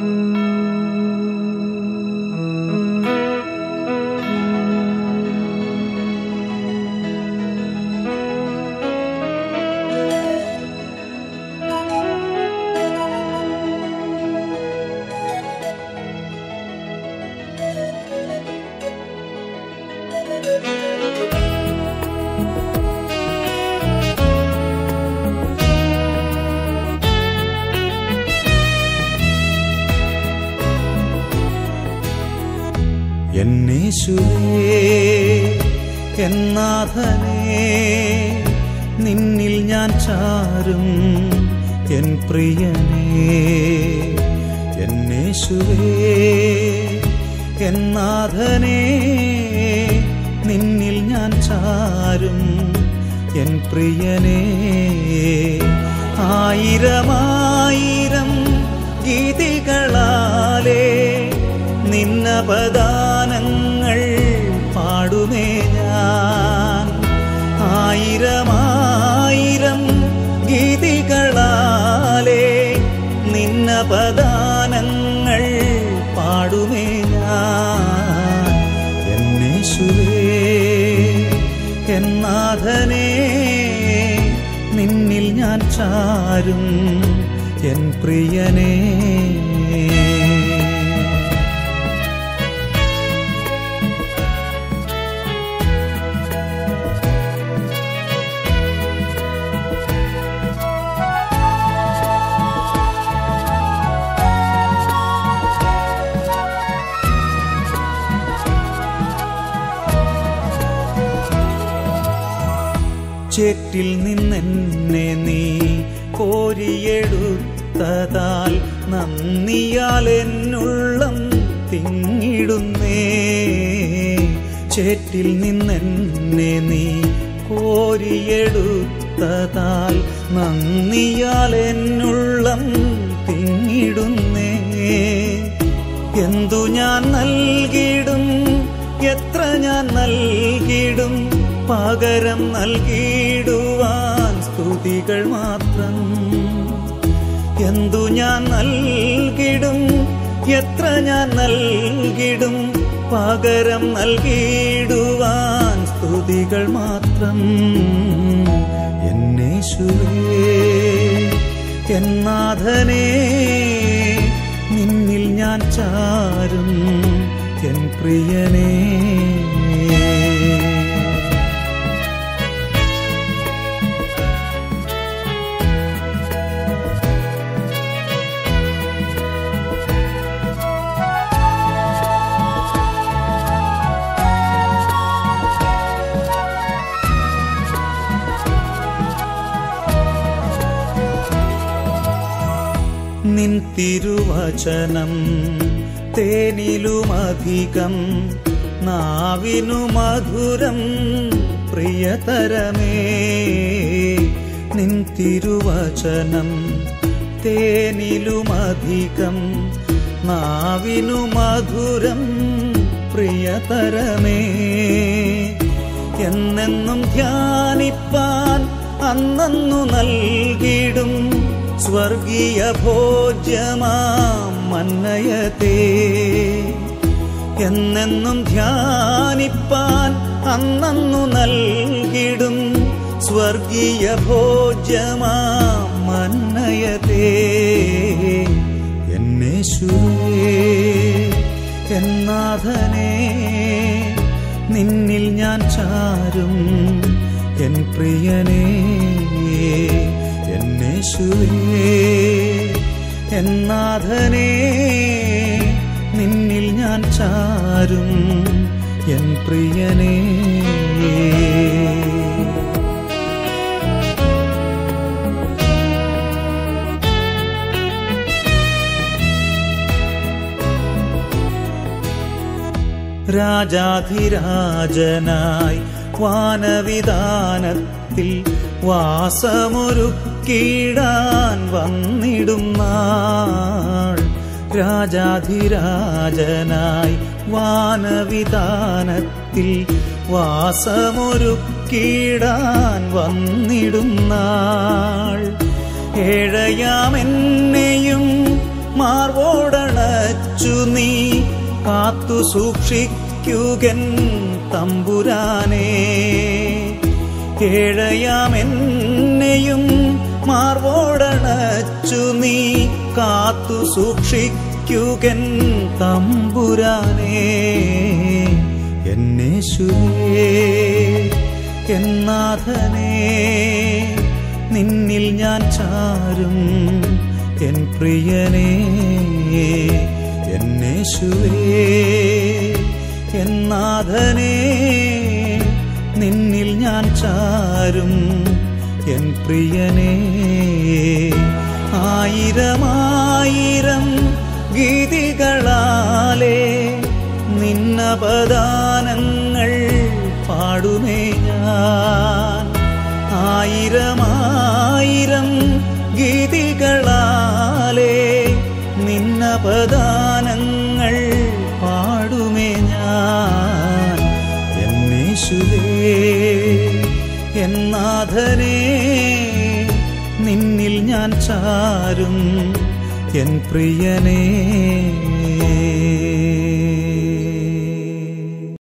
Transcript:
എന്നേശുവേ എന്നാഥനേ നിന്നിൽ ഞാൻ ചാരും എൻ പ്രിയനേ എന്നേശുവേ എന്നാഥനേ നിന്നിൽ ഞാൻ ചാരും എൻ പ്രിയനേ ആയിരമായിരം ഗീതികളാലേ നിന്നപദാനങ്ങൾ പാടുമേ ഞാൻ ആയിരമായിരം ഗീതികളാലേ നിന്നപദാനങ്ങൾ പാടുമേ ഞാൻ എന്നേശുവേ എന്നാഥനേ നിന്നിൽ ഞാൻ ചാരും എൻ പ്രിയനേ ചേറ്റിൽ നിന്നെന്നെ നീ കോരിയെടുത്തതാൽ നന്ദിയാൽ എന്നുള്ളം തിങ്ങിടുന്നേ ചേറ്റിൽ നിന്നെന്നെ നീ കോരിയെടുത്തതാൽ നന്ദിയാൽ എന്നുള്ളം തിങ്ങിടുന്നേ എന്തു ഞാൻ നൽകിടും എത്ര ഞാൻ നൽകിടും പകരം നൽകിടുവാൻ സ്തുതികൾ മാത്രം എന്തു ഞാൻ നൽകിടും എത്ര ഞാൻ നൽകിടും പകരം നൽകിടുവാൻ സ്തുതികൾ മാത്രം എന്നേശുവേ എന്നാഥനേ നിന്നിൽ ഞാൻ ചാരും എൻ പ്രിയനേ നിൻ തിരുവചനം തേനിലുമധികം നാവിനു മധുരം പ്രിയതരമേ നിൻ തിരുവചനം തേനിലുമധികം നാവിനു മധുരം പ്രിയതരമേ എന്നെന്നും ധ്യാനിപ്പാൻ അന്നു നൽകിടും സ്വർഗീയ ഭോജ്യമാം മന്നയതേ എന്നെന്നും ധ്യാനിപ്പാൻ അന്നു നൽകിടും സ്വർഗീയ ഭോജ്യമാം മന്നയതേ എന്നേശുവേ എന്നാഥനേ നിന്നിൽ ഞാൻ ചാരും എൻ പ്രിയനേ എന്നേശുവേ എന്നാഥനേ നിന്നിൽ ഞാൻ ചാരും എൻ പ്രിയനേ രാജാധിരാജനായി വാനവിധാനത്തിൽ വാസമൊരുക്കിടാൻ വന്നിടും നാൾ രാജാധിരാജനായി വാനവിധാനത്തിൽ വാസമൊരുക്കിടാൻ വന്നിടും നാൾ ഏഴയാമെന്നെയും മാർവോടണ നീ കാത്തു സൂക്ഷിക്കുകൻ തമ്പുരാനേ ഏഴയാമെന്നെയും മാർവോടണച്ചു നീ കാത്തു സൂക്ഷിക്കുകൻ തമ്പുരാനേ എന്നേശുവേ എന്നാഥനേ നിന്നിൽ ഞാൻ ചാരും എൻ പ്രിയനേ എന്നേശുവേ എന്നാഥനേ നിന്നിൽ ഞാൻ ചാരും എൻ പ്രിയനേ ആയിരമായിരം ഗീതികളാലേ നിന്നപദാനങ്ങൾ പാടുമേ ഞാൻ ആയിരമായിരം ഗീതികളാലേ നിന്നപദാനങ്ങൾ പാടുമേ ഞാൻ എന്നേശുവേ എന്നാഥനേ നിന്നിൽ ഞാൻ ചാരും എൻ പ്രിയനേ